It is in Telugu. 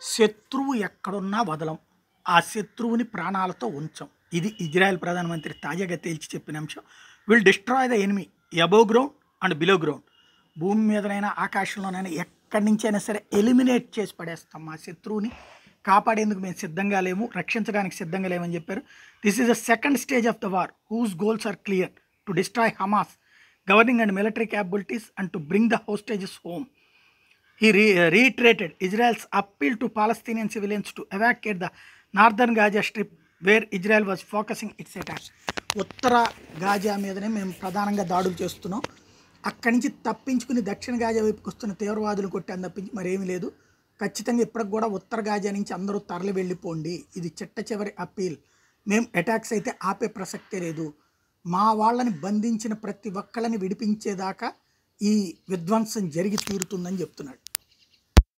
శత్రువు ఎక్కడున్నా వదలం ఆ శత్రువుని ప్రాణాలతో ఉంచం ఇది ఇజ్రాయెల్ ప్రధానమంత్రి తాజాగా తేల్చి చెప్పిన అంశం will destroy the enemy above ground and below ground భూమి మీదనైనా ఆకాశంలోనైనా ఎక్కడి నుంచి అయినా సరే ఎలిమినేట్ చేసి పడేస్తాం మా శత్రువుని కాపాడేందుకు మేము సిద్ధంగా లేము రక్షించడానికి సిద్ధంగా లేమని చెప్పారు this is the second stage of the war whose goals are clear to destroy Hamas governing and military capabilities and to bring the hostages home He re- reiterated Israel's appeal to Palestinian civilians to evacuate the northern Gaza Strip, where Israel was focusing its attacks. ఉత్తర గాజా మీదనే మేము ప్రధానంగా దాడులు చేస్తున్నాం అక్కడి నుంచి తప్పించుకుని దక్షిణ గాజా వైపుకి వస్తున్న తీవ్రవాదులు కొట్టాను తప్పించి మరేమీ లేదు ఖచ్చితంగా ఇప్పటికి కూడా ఉత్తర గాజా నుంచి అందరూ తరలి వెళ్ళిపోండి ఇది చిట్ట చివరి అప్పీల్ మేము అటాక్స్ అయితే ఆపే ప్రసక్తే లేదు మా వాళ్ళని బంధించిన ప్రతి ఒక్కళ్ళని విడిపించేదాకా ఈ విధ్వంసం జరిగి తీరుతుందని చెప్తున్నాడు